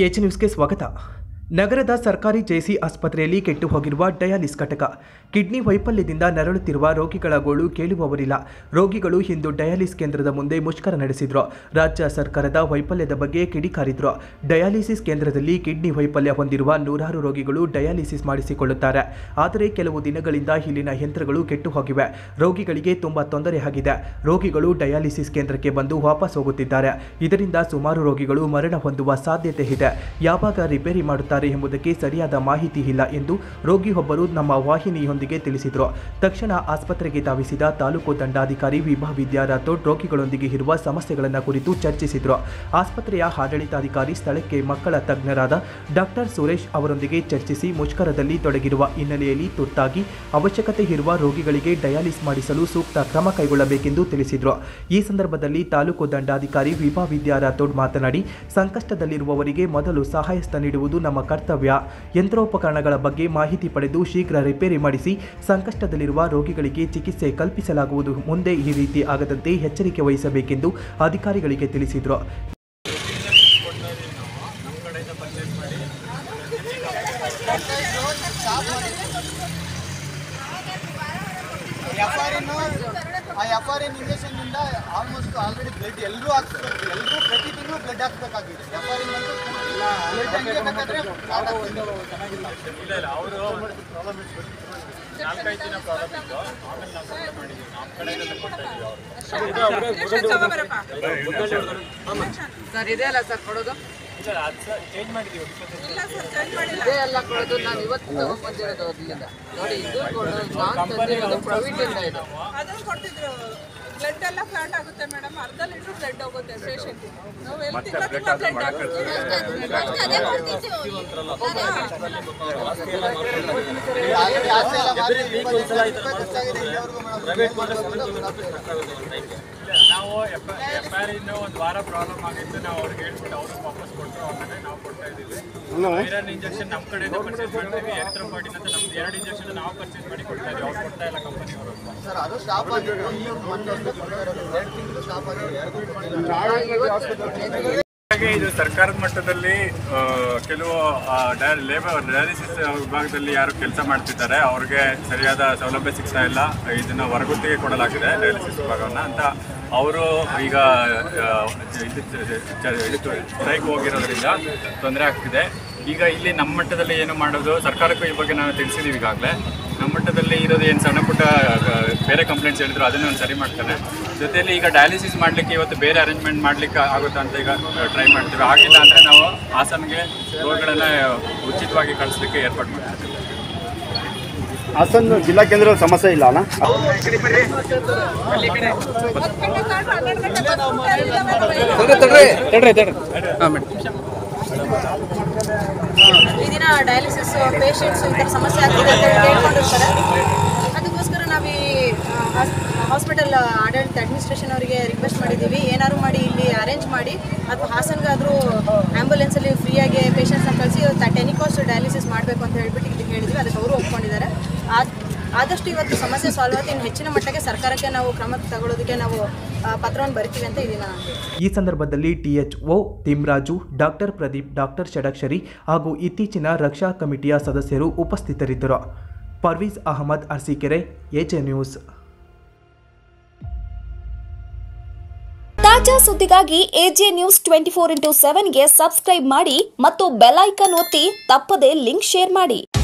H ನ್ಯೂಸ್ಗೆ ಸ್ವಾಗತ ನಗರದ ಸರ್ಕಾರಿ ಜೆಸಿ ಆಸ್ಪತ್ರೆಯಲ್ಲಿ ಕೆಟ್ಟು ಹೋಗಿರುವ ಡಯಾಲಿಸ್ ಘಟಕ ಕಿಡ್ನಿ ವೈಫಲ್ಯದಿಂದ ನರಳುತ್ತಿರುವ ರೋಗಿಗಳ ಗೋಳು ಕೇಳುವವರಿಲ್ಲ ರೋಗಿಗಳು ಇಂದು ಡಯಾಲಿಸ್ ಕೇಂದ್ರದ ಮುಂದೆ ಮುಷ್ಕರ ನಡೆಸಿದ್ರು ರಾಜ್ಯ ಸರ್ಕಾರದ ವೈಫಲ್ಯದ ಬಗ್ಗೆ ಕಿಡಿಕಾರಿದ್ರು ಡಯಾಲಿಸಿಸ್ ಕೇಂದ್ರದಲ್ಲಿ ಕಿಡ್ನಿ ವೈಫಲ್ಯ ಹೊಂದಿರುವ ನೂರಾರು ರೋಗಿಗಳು ಡಯಾಲಿಸಿಸ್ ಮಾಡಿಸಿಕೊಳ್ಳುತ್ತಾರೆ ಆದರೆ ಕೆಲವು ದಿನಗಳಿಂದ ಇಲ್ಲಿನ ಯಂತ್ರಗಳು ಕೆಟ್ಟು ಹೋಗಿವೆ ರೋಗಿಗಳಿಗೆ ತುಂಬಾ ತೊಂದರೆ ಆಗಿದೆ ರೋಗಿಗಳು ಡಯಾಲಿಸಿಸ್ ಕೇಂದ್ರಕ್ಕೆ ಬಂದು ವಾಪಸ್ ಹೋಗುತ್ತಿದ್ದಾರೆ ಇದರಿಂದ ಸುಮಾರು ರೋಗಿಗಳು ಮರಣ ಹೊಂದುವ ಸಾಧ್ಯತೆ ಇದೆ ಯಾವಾಗ ರಿಪೇರಿ ಮಾಡುತ್ತಾರೆ ಎಂಬುದಕ್ಕೆ ಸರಿಯಾದ ಮಾಹಿತಿ ಇಲ್ಲ ಎಂದು ರೋಗಿಯೊಬ್ಬರು ನಮ್ಮ ವಾಹಿನಿಯೊಂದಿಗೆ ತಿಳಿಸಿದರು ತಕ್ಷಣ ಆಸ್ಪತ್ರೆಗೆ ಧಾವಿಸಿದ ತಾಲೂಕು ದಂಡಾಧಿಕಾರಿ ವಿಭಾ ವಿದ್ಯಾ ರಾಥೋಡ್ ರೋಗಿಗಳೊಂದಿಗೆ ಇರುವ ಸಮಸ್ಯೆಗಳನ್ನು ಕುರಿತು ಚರ್ಚಿಸಿದರು ಆಸ್ಪತ್ರೆಯ ಆಡಳಿತಾಧಿಕಾರಿ ಸ್ಥಳಕ್ಕೆ ಮಕ್ಕಳ ತಜ್ಞರಾದ ಡಾಕ್ಟರ್ ಸುರೇಶ್ ಅವರೊಂದಿಗೆ ಚರ್ಚಿಸಿ ಮುಷ್ಕರದಲ್ಲಿ ತೊಡಗಿರುವ ಹಿನ್ನೆಲೆಯಲ್ಲಿ ತುರ್ತಾಗಿ ಅವಶ್ಯಕತೆ ಇರುವ ರೋಗಿಗಳಿಗೆ ಡಯಾಲಿಸ್ ಮಾಡಿಸಲು ಸೂಕ್ತ ಕ್ರಮ ಕೈಗೊಳ್ಳಬೇಕೆಂದು ತಿಳಿಸಿದರು ಈ ಸಂದರ್ಭದಲ್ಲಿ ತಾಲೂಕು ದಂಡಾಧಿಕಾರಿ ವಿಭಾ ವಿದ್ಯಾ ರಾಥೋಡ್ ಮಾತನಾಡಿ ಸಂಕಷ್ಟದಲ್ಲಿರುವವರಿಗೆ ಮೊದಲು ಸಹಾಯಸ್ತ ನೀಡುವುದು ನಮ್ಮ ಕರ್ತವ್ಯ ಯಂತ್ರೋಪಕರಣಗಳ ಬಗ್ಗೆ ಮಾಹಿತಿ ಪಡೆದು ಶೀಘ್ರ ರಿಪೇರಿ ಮಾಡಿಸಿ ಸಂಕಷ್ಟದಲ್ಲಿರುವ ರೋಗಿಗಳಿಗೆ ಚಿಕಿತ್ಸೆ ಕಲ್ಪಿಸಲಾಗುವುದು ಮುಂದೆ ಈ ರೀತಿ ಆಗದಂತೆ ಎಚ್ಚರಿಕೆ ವಹಿಸಬೇಕೆಂದು ಅಧಿಕಾರಿಗಳಿಗೆ ತಿಳಿಸಿದರು ಎಫ್ ಆರ್ ಎನ್ ಆ ಎಫ್ ಆರ್ ಎನ್ ಇಂಜೆಕ್ಷನ್ನಿಂದ ಆಲ್ಮೋಸ್ಟ್ ಆಲ್ರೆಡಿ ಬ್ಲಡ್ ಎಲ್ಲರೂ ಹಾಕ್ಸ್ಬೇಕು ಎಲ್ಲರೂ ಪ್ರತಿ ತಿಂಗಳು ಬ್ಲಡ್ ಹಾಕ್ಬೇಕಾಗಿದೆ ಎಫ್ ಆರ್ ಎನ್ ಅಂತೂ ಬ್ಲಡ್ ಹಂಗೆ ಬೇಕಾದ್ರೆ start ಆಗ್ತಿದೆ. ಇಲ್ಲ ಇಲ್ಲ ಅವರು ನಾಲ್ಕೈದು ದಿನ ಪ್ರಾಬ್ಲಮ್ ಇತ್ತು ಆಮೇಲೆ ನಾವು ಸಪ್ಲೈ ಮಾಡಿದ್ವಿ ನಮ್ಮ ಕಡೆಯಿಂದ ಕೊಡ್ತಾ ಇದ್ವಿ ಅವರು ಸರ್ ಇದೆ ಅಲ್ಲ ಸರ್ ಕೊಡೋದು ಇಲ್ಲ ಅದು ಸರ್ ಚೇಂಜ್ ಮಾಡಿದ್ದೀವಿ ಇದೇ ಅಲ್ಲ ಕೊಡೋದು ನಾನು ಇವತ್ತು ಬಂದಿರೋದು ಅಲ್ಲಿಂದ ನೋಡಿ ಇದು ಕೊಡೋದು ನಾನು ತಂದಿರೋದು ಪ್ರೈವೇಟ್ ಇಂದ ಇದು ಅದನ್ನು ಕೊಡ್ತಿದ್ರು ಬ್ಲಡ್ ಎಲ್ಲ ಫ್ಲಾಟ್ ಆಗುತ್ತೆ ಮೇಡಮ್ ಅರ್ಧ ಲೀಟರ್ ಬ್ಲಡ್ ಹೋಗುತ್ತೆ ಪೇಷಂಟ್ ನಾವು ಎಲ್ಲಿ ತಿಂಗಳ ತಿಂಗಳ ಬ್ಲಡ್ ಹಾಕ್ತೀವಿ ಆಲ್ರೆಡಿ ಆಸೆ ಎಲ್ಲ ಮಾಡಿ ಇಪ್ಪತ್ತು ಲಕ್ಷ ರೂಪಾಯಿ ಖರ್ಚಾಗಿದೆ ಇಲ್ಲಿವರೆಗೂ ಮೇಡಮ್ ಏನ್ ಮಾಡೋದು ಅಂತ ಗೊತ್ತಾಗ್ತಿಲ್ಲ. ಇಲ್ಲ ನಾವು ಎಫ್ ಎಫ್ ಆರ್ ಇಂದ ಒಂದು ವಾರ ಪ್ರಾಬ್ಲಮ್ ಆಗಿತ್ತು ನಾವು ಅವ್ರಿಗೆ ಹೇಳ್ಬಿಟ್ಟು ಅವರು ವಾಪಸ್ ಕೊಟ್ಟರು ಆಮೇಲೆ ನಾವು ಕೊಡ್ತಾ ಇದ್ದೀವಿ ಐರನ್ ಇಂಜೆಕ್ಷನ್ ನಮ್ಮ ಕಡೆಯಿಂದ ಪರ್ಚೇಸ್ ಮಾಡ್ತೀವಿ ಎಲೆಕ್ಟ್ರೋಪಾಟಿನ್ ಅಂತ ನಮ್ದು ಎರಡು ಇಂಜೆಕ್ಷನ್ ನಾವು ಪರ್ಚೇಸ್ ಮಾಡಿ ಕೊಡ್ತಾ ಇದ್ದೀವಿ ಅವ್ರು ಕೊಡ್ತಾ ಇಲ್ಲ ಕಂಪನಿಯವರು ಸರ್ ಅದು ಸ್ಟಾಪ್ ಆಗಿತ್ತು ಈಗ ಮೊನ್ನೆಯಿಂದ ಕೊಡ್ತಾ ಇರೋದು ಎರಡು ತಿಂಗಳು ಸ್ಟಾಪ್ ಆಗಿದೆ ಹಾಗೆ ಇದು ಸರ್ಕಾರದ ಮಟ್ಟದಲ್ಲಿ ಆ, ಕೆಲವು ಲೇಬರ್ ಡಯಾಲಿಸಿಸ್ ವಿಭಾಗದಲ್ಲಿ ಯಾರು ಕೆಲಸ ಮಾಡ್ತಿದ್ದಾರೆ ಅವ್ರಿಗೆ ಸರಿಯಾದ ಸೌಲಭ್ಯ ಸಿಗ್ತಾ ಇಲ್ಲ ಇದನ್ನ ಹೊರಗುತ್ತಿಗೆ ಕೊಡಲಾಗಿದೆ ಡಯಾಲಿಸಿಸ್ ವಿಭಾಗವನ್ನ ಅಂತ ಅವರು ಈಗ ಸ್ಟ್ರೈಕ್ ಹೋಗಿರೋದ್ರಿಂದ ತೊಂದರೆ ಆಗ್ತಿದೆ ಈಗ ಇಲ್ಲಿ ನಮ್ಮ ಮಟ್ಟದಲ್ಲಿ ಏನು ಮಾಡೋದು ಸರ್ಕಾರಕ್ಕೂ ಈ ಬಗ್ಗೆ ನಾವು ತಿಳಿಸಿದ್ದೀವಿ ಈಗಾಗಲೇ ನಮ್ಮ ಮಟ್ಟದಲ್ಲಿ ಇರೋದು ಏನು ಸಣ್ಣ ಪುಟ್ಟ ಆ, ಬೇರೆ ಕಂಪ್ಲೇಂಟ್ಸ್ ಹೇಳಿದ್ರು ಅದನ್ನು ಒಂದು ಸರಿ ಮಾಡ್ತಾನೆ ಜೊತೆಯಲ್ಲಿ ಈಗ ಡಯಾಲಿಸಿಸ್ ಮಾಡಲಿಕ್ಕೆ ಇವತ್ತು ಬೇರೆ ಅರೇಂಜ್ಮೆಂಟ್ ಮಾಡಲಿಕ್ಕೆ ಆಗುತ್ತಾ ಅಂತ ಈಗ ಟ್ರೈ ಮಾಡ್ತೀವಿ ಆಗಿಲ್ಲ ಅಂದರೆ ನಾವು ಹಾಸನ್ಗೆ ರೋಗಿಗಳನ್ನ ಉಚಿತವಾಗಿ ಕಳಿಸ್ಲಿಕ್ಕೆ ಏರ್ಪಾಡು ಮಾಡ್ತೀವಿ ಹಾಸನ ಜಿಲ್ಲಾ ಕೇಂದ್ರದ ಸಮಸ್ಯೆ ಇಲ್ಲ ಅಲ್ಲ ಹತ್ತು ಗಂಟೆ ಕಾಲ್ ಹನ್ನೆರಡು ಗಂಟೆ ಬರ್ತಾರೆ ಈ ದಿನ ಡಯಾಲಿಸಿಸ್ ಪೇಷಂಟ್ಸ್ ಈ ಥರ ಸಮಸ್ಯೆ ಆಗ್ತಿದೆ ಅಂತ ಹೇಳಿ ಕೇಳ್ಕೊಂಡಿರ್ತಾರೆ ಅದಕ್ಕೋಸ್ಕರ ನಾವು ಈ ಹಾಸ್ಪಿಟಲ್ ಆಡಳಿತ ಅಡ್ಮಿನಿಸ್ಟ್ರೇಷನ್ ಅವರಿಗೆ ರಿಕ್ವೆಸ್ಟ್ ಮಾಡಿದ್ದೀವಿ ಏನಾದ್ರು ಮಾಡಿ ಇಲ್ಲಿ ಅರೇಂಜ್ ಮಾಡಿ ಅಥವಾ ಹಾಸನ್ಗಾದರೂ ಆ್ಯಂಬುಲೆನ್ಸಲ್ಲಿ ಫ್ರೀಯಾಗಿ ಪೇಷಂಟ್ಸ್ನ ಕಳಿಸಿ ಟೆನಿ ಕಾಸ್ಟ್ ಡಯಾಲಿಸಿಸ್ ಮಾಡಬೇಕು ಅಂತ ಹೇಳ್ಬಿಟ್ಟು ಇದಕ್ಕೆ ಹೇಳಿದ್ವಿ ಅದಕ್ಕೆ ಅವರು ಒಪ್ಕೊಂಡಿದ್ದಾರೆ ಆದ್- ಆದಷ್ಟು ಇವತ್ತು ಸಮಸ್ಯೆ ಸಾಲ್ವ್ ಆಗಿ ಇನ್ನು ಹೆಚ್ಚಿನ ಮಟ್ಟಕ್ಕೆ ಸರ್ಕಾರಕ್ಕೆ ನಾವು ಕ್ರಮ ತಗೊಳ್ಳೋದಕ್ಕೆ ನಾವು ಆ, ಪತ್ರವನ್ನು ಬರಿತೀವಿ ಅಂತ ಇದೀನ ಈ ಸಂದರ್ಭದಲ್ಲಿ THO Thimraju doctor Pradeep doctor Shadakshari ಹಾಗೂ ಇತ್ತೀಚಿನ ರಕ್ಷಾ ಕಮಿಟಿಯ ಸದಸ್ಯರು ಉಪಸ್ಥಿತರಿದ್ದರು ಪರ್ವೀಸ್ ಅಹಮದ್ ಅರ್ಸಿಕೆರೆ ಎಜೆ ನ್ಯೂಸ್ ತಾಜಾ ಸುದ್ದಿಗಾಗಿ AJ news twenty four into ಸೆವೆನ್ಗೆ ಸಬ್ಸ್ಕ್ರೈಬ್ ಮಾಡಿ ಮತ್ತು ಬೆಲ್ ಐಕಾನ್ ಒತ್ತಿ ತಪ್ಪದೇ ಲಿಂಕ್ ಶೇರ್ ಮಾಡಿ